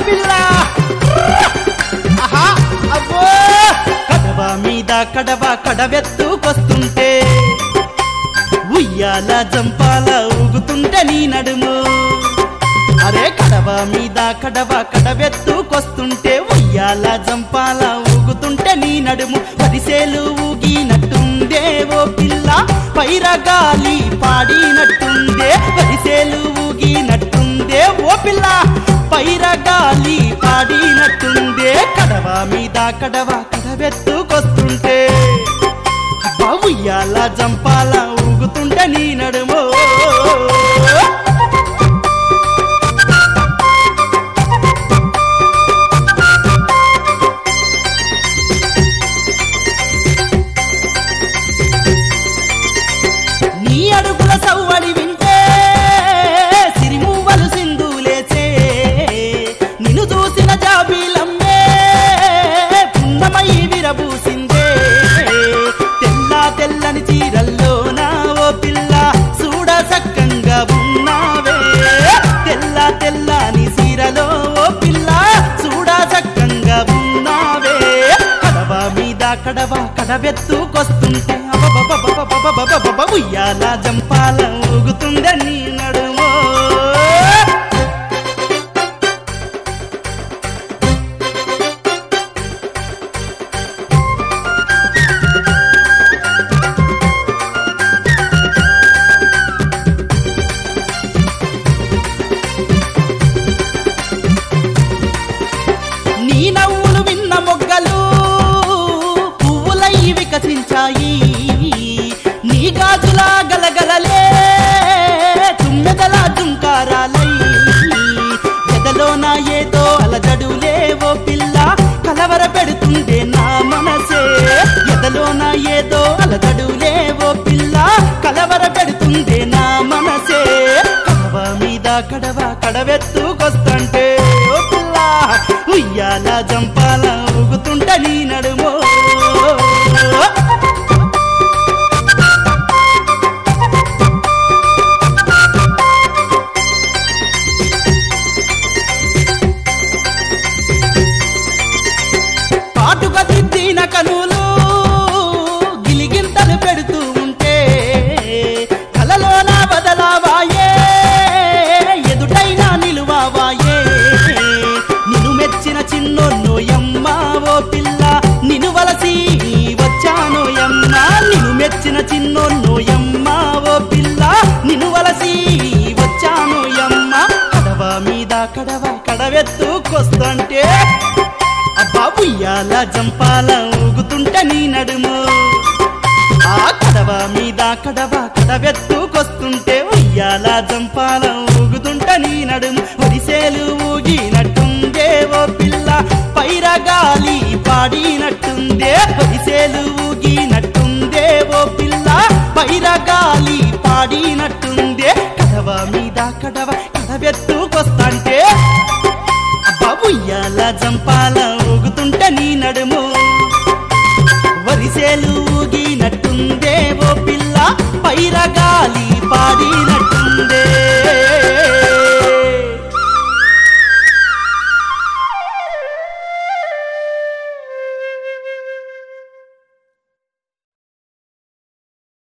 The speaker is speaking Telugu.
పిల్ల ఆహా అబ్బో కడవ మీద కడవ కడవెత్తుకొస్తుంటే ఉయ్యాల జంపాల ఊగుతుంటే నీ నడుము అరే కడవ మీద కడవ కడవెత్తుకొస్తుంటే ఉయ్యాల జంపాల ఊగుతుంటే నీ నడుము పరిసేలు ఊగినట్టుందే ఓ పిల్ల పైరగాలి పాడినట్టుందే పరిసేలు ఊగినట్టుందే ఓ పిల్ల పైరగాలి పాడినట్టుందే కడవ మీద కడవ కడవెత్తుకొస్తుంటే అబ్బా ఉయ్యాల జంపాల ఊగుతుంటే నీ నడుము నీ అడుగుల సవ్వడి వింటే సిరిమూవలు సింధులేసే నిన్ను చూసిన జాబీలమ్మే పున్నమయి విరబూసిందే తెల్ల తెల్లని చీరల్లో నా ఓ పిల్ల చూడ సక్కంగా ఉన్నావే తెల్ల తెల్లని చీరలో ఓ పిల్ల చూడ సక్కంగా ఉన్నావే కడవ మీద కడవ కడవెత్తుకొస్తుంటే అబబబబబబబబబబ ఉయ్యాల జంపాల ఊగుతుందే నీ నడుమో నీ నవ్వులు విన్న మొగ్గలు పువ్వులై వికసించాయి నీ గాజుల గలగలలే తుమ్మెదల దుంకారాలై ఎదలోన ఏదో అలజడులే ఓ పిల్ల కలవర పెడుతుందే నా మనసే ఎదలోన ఏదో అలజడులే ఓ పిల్ల కలవర పెడుతుందే నా మనసే కడవ మీద కడవ కడవెత్తుకొస్తంటే ఓ పిల్ల ఉయ్యాల జంపాల ఊగుతుంట నీ నడుమో పాటుగా దిద్దిన కనులు గిలిగింతలు పెడుతూ ఉంటే కలలోన బదలావాయే ఎదుటైన నిలువావాయే నిన్ను మెచ్చిన చిన్నోన్నోయమ్మ ఓ పిల్ల నిన్ను వలసి వచ్చాను యమ్మ నిన్ను మెచ్చిన చిన్నోన్నోయమ్మ ఓ పిల్ల నిన్ను వలసి వచ్చాను యమ్మ కడవ మీద కడవ కడవెత్తుకొస్తుంటే అబ్బా ఉయ్యాల జంపాల ఊగుతుంటే నీ నడుము ఆ కడవ మీద కడవ కడవెత్తుకొస్తుంటే ఉయ్యాల జంపాల ఊగుతుంటే నీ నడుము ఒడిసేలు ఊగినట్టుందే ఓ పిల్ల పైరగాలి పాడినట్టుందే ఒడిసేలు ఊగినట్టుందే ఓ పిల్ల పైరగాలి పాడినట్టుందే కడవ మీద కడవ కడవెత్తుకొస్తాంటే అబ్బా ఉయ్యాల జంపాల ఊగుతుంటే నీ నడుము వరిసేలు ఊగినట్టుందే ఓ పిల్ల పైరగాలి పాడినట్టుందే